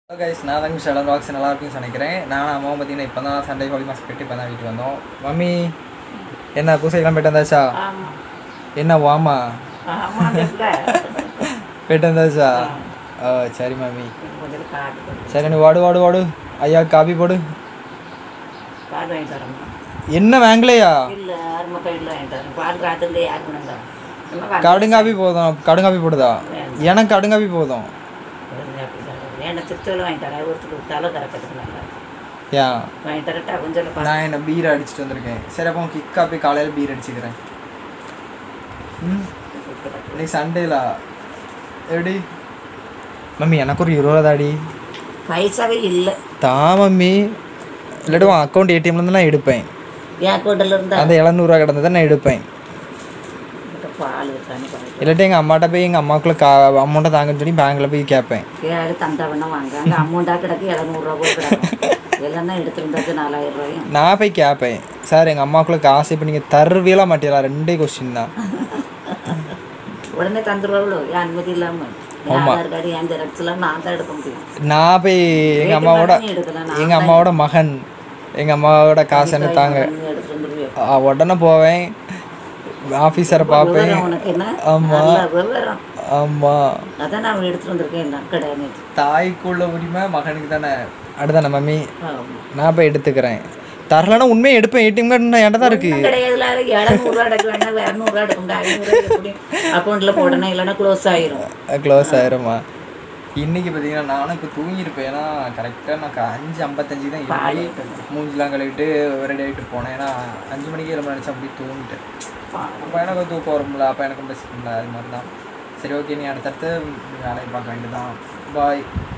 Hello guys நான் தான் ஷெலன் walks நல்லா இருக்குன்னு நினைக்கிறேன் நானும் அம்மாவும் பார்த்தீங்கன்னா இப்போ தான் சண்டே ஹோலி மாஸ்க் கட்டி இப்போ தான் வீட்டுக்கு வந்தோம் மம்மி என்ன பூசைக்கெல்லாம் போயிட்டு வந்தாச்சா ஆமா என்ன வாமா ஆமா இல்ல போயிட்டு வந்தாச்சா ஓ சரி மம்மி கொஞ்சம் கார்டு கொடு. சரி நீ வாடு வாடு வாடு ஐயா காபி போடு கார்டு வாங்கி தரமா என்ன வாங்கலையா இல்ல அருமை கையில் வாங்கி தரேன் பால் காத்துல யார் கொண்டு வந்தா நம்ம வாங்கி கடுங்காபி போதும் கடுங்காபி போடுதா எனக்கு கடுங்காபி போதும் தரேன். அப்படி தரேன். வேணா சித்தோல வாங்கி தரேன் ஒருத்தருக்கு தலை கறக்கிறதுக்கு நல்லா இருக்கும். ஏன் வாங்கி தரட்டா கொஞ்சம் பா நான் என்ன பீர் அடிச்சுட்டு வந்திருக்கேன் சரி அப்போ கிக் காப்பி காலையில் பீர் அடிச்சுக்கிறேன் ம் இன்னைக்கு சண்டேலா எப்படி மம்மி எனக்கு ஒரு இருபது தாடி பைசாவே இல்லை தா மம்மி இல்லாட்டி உன் அக்கௌண்ட் ஏடிஎம்லேருந்து நான் எடுப்பேன் என் அக்கௌண்ட்டில் இருந்தா அந்த எழுநூறுவா கிடந்ததை நான் எடுப்பேன் உன்கிட்ட பால் இருக்கான்னு பாரு இல்லாட்டி எங்கள் அம்மாட்ட போய் எங்கள் அம்மாவுக்குள்ள கா அமௌண்ட்டை தாங்கன்னு சொல்லி பேங்க்கில் போய் கேட்பேன் கேடு தந்தா வேணா வாங்க அங்கே அமௌண்ட்டாக கிடக்கு எழுநூறுவா கூட கிடக்கும் எல்லாம் தான் எடுத்துருந்தாச்சு நாலாயிரம் ரூபாயும் நான் போய் கேட்பேன் சார் எங்கள் அம்மாவுக்குள்ள காசு இப்போ நீங்கள் தருவீங்களா மாட்டீங்களா ரெண்டே கொஸ்டின் தான் உடனே தந்துருவாங்களோ என் அனுமதி இல்லாமல் என் ஆதார் கார்டு என் ஜெராக்ஸ்லாம் நான் தான் எடுக்க முடியும் நான் போய் எங்கள் அம்மாவோட நீ எடுக்கலாம் நான் எங்கள் அம்மாவோட மகன் எங்கள் அம்மாவோட காசு என்ன தாங்க நீ எடுத்து வந்துருவியோ ஆ, உடனே போவேன் ஆஃபீஸரை பார்ப்பேன் விவரம் உனக்கு என்ன ஆமா. நல்ல விவரம் ஆமாம் அதான் நான் எடுத்துட்டு வந்திருக்கேன் எல்லாம் கிடையாது தாய்க்குள்ள உரிமை மகனுக்கு தானே அடுத்தானே மம்மி ஆமா. நான் போய் எடுத்துக்கிறேன் தரலன்னா உண்மையை எடுப்பேன் ஏடிஎம் கார்டு என்கிட்ட தான் இருக்கு ஒண்ணும் கிடையாதுல எழுநூறுவா எடுக்க வேண்டாம் இரநூறுவா எடுக்க முடியும் ஐநூறுவா எப்படி அக்கௌண்ட்ல போடணும் இல்லைன்னா க்ளோஸ் ஆயிரும் க்ளோஸ் ஆயிருமா இன்னைக்கு பார்த்தீங்கன்னா நானும் இப்போ தூங்கியிருப்பேன் ஏன்னா கரெக்டாக நான் க- அஞ்சு ஐம்பத்தஞ்சு தான் பால் எழுப்பி மூஞ்சிலாம் கழுவிட்டு ரெடி ஆகிட்டு போனேன் ஏன்னா அஞ்சு மணிக்கு எழும்ப நினச்சா அப்படி தூங்கிட்டேன் அப்போ எனக்கு தூக்கம் வரும்ல அப்போ எனக்கும் பிரச்சனை இல்லை அது மாதிரி தான் சரி ஓகே நீ அடுத்தடுத்து வேலையை பார்க்க வேண்டியதான் பாய்